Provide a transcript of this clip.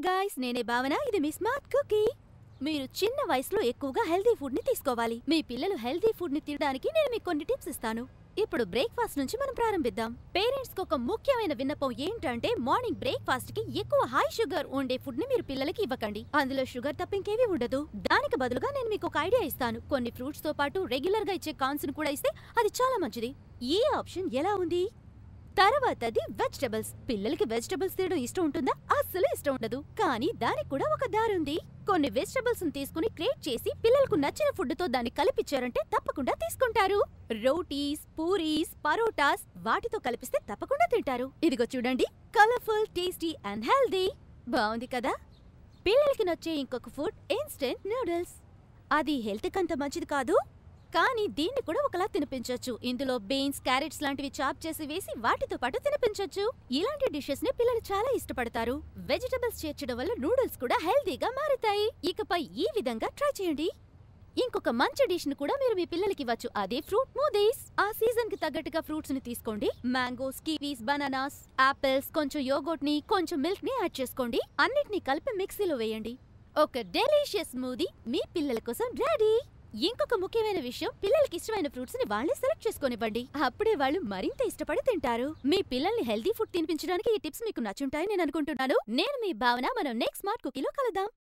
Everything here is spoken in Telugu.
గాయ్స్ నేనే భావన ఇది మీ స్మార్ట్ కుకీ మీరు చిన్న వయసులో ఎక్కువగా హెల్తీ ఫుడ్ ని తీసుకోవాలి మీ పిల్లలు హెల్తీ ఫుడ్ ని తినడానికి నేను మీకు కొన్ని టిప్స్ ఇస్తాను ఇప్పుడు బ్రేక్ఫాస్ట్ నుంచి మనం ప్రారంభిద్దాం పేరెంట్స్ కి ఒక ముఖ్యమైన విన్నపం ఏంటంటే మార్నింగ్ బ్రేక్ఫాస్ట్ కి ఎక్కువ హై షుగర్ ఉండే ఫుడ్ ని మీరు పిల్లలకి ఇవ్వకండి అందులో షుగర్ తప్ప ఇంకేమీ ఉండదు దానికి బదులుగా నేను మీకు ఒక ఐడియా ఇస్తాను కొన్ని ఫ్రూట్స్ తో పాటు రెగ్యులర్ గా ఇచ్చే కాన్స్ ని కూడా ఇస్తే అది చాలా మంచిది ఈ ఆప్షన్ ఎలా ఉంది తర్వాతది వెజిటబుల్స్ పిల్లలకి వెజిటబుల్స్ తినడం ఇష్టం ఉంటుందా అస్సలు ఇష్టం ఉండదు కానీ దానికి కూడా ఒక దారి ఉంది కొన్ని వెజిటబుల్స్ తీసుకుని క్రియేట్ చేసి పిల్లలకు నచ్చిన ఫుడ్ తో దాన్ని కలిపిచ్చారంటే తప్పకుండా తీసుకుంటారు రోటీస్ పూరీస్ పరోటాస్ వాటితో కలిపిస్తే తప్పకుండా తింటారు ఇదిగో చూడండి కలర్ఫుల్ టేస్టీ అండ్ హెల్దీ బాగుంది కదా పిల్లలకి నచ్చే ఇంకొక ఫుడ్ ఇన్స్టెంట్ నూడిల్స్ అది హెల్త్ కంత మంచిది కాదు కానీ దీన్ని కూడా ఒకలా తినిపించొచ్చు ఇందులో బీన్స్ క్యారెట్స్ లాంటివి చాప్ చేసి వేసి వాటితో పాటు తినిపించొచ్చు ఇలాంటి డిషెస్ ని పిల్లలు చాలా ఇష్టపడతారు వెజిటబుల్స్ చేర్చడం వల్ల నూడిల్స్ కూడా హెల్తీగా మారుతాయి ఇకపై ఈ విధంగా ట్రై చేయండి ఇంకొక మంచి డిష్ ని కూడా మీరు మీ పిల్లలకి ఇవ్వచ్చు అదే ఫ్రూట్ మూదీస్ ఆ సీజన్ కి తగ్గట్టుగా ఫ్రూట్స్ ని తీసుకోండి మ్యాంగోస్ కివీస్ బనానాస్ ఆపిల్స్ కొంచెం యోగోట్ ని కొంచెం మిల్క్ ని యాడ్ చేసుకోండి అన్నిటిని కలిపి మిక్సీలో వేయండి ఒక డెలిషియస్ స్మూదీ మీ పిల్లల కోసం రెడీ ఇంకొక ముఖ్యమైన విషయం పిల్లలకి ఇష్టమైన ఫ్రూట్స్ ని వాళ్ళే సెలెక్ట్ చేసుకొనివ్వండి అప్పుడే వాళ్ళు మరింత ఇష్టపడి తింటారు మీ పిల్లల్ని హెల్తీ ఫుడ్ తినిపించడానికి ఈ టిప్స్ మీకు నచ్చుంటాయని నేను అనుకుంటున్నాను నేను మీ భావన మనం నెక్స్ట్ స్మార్ట్ కుకీలో కలుద్దాం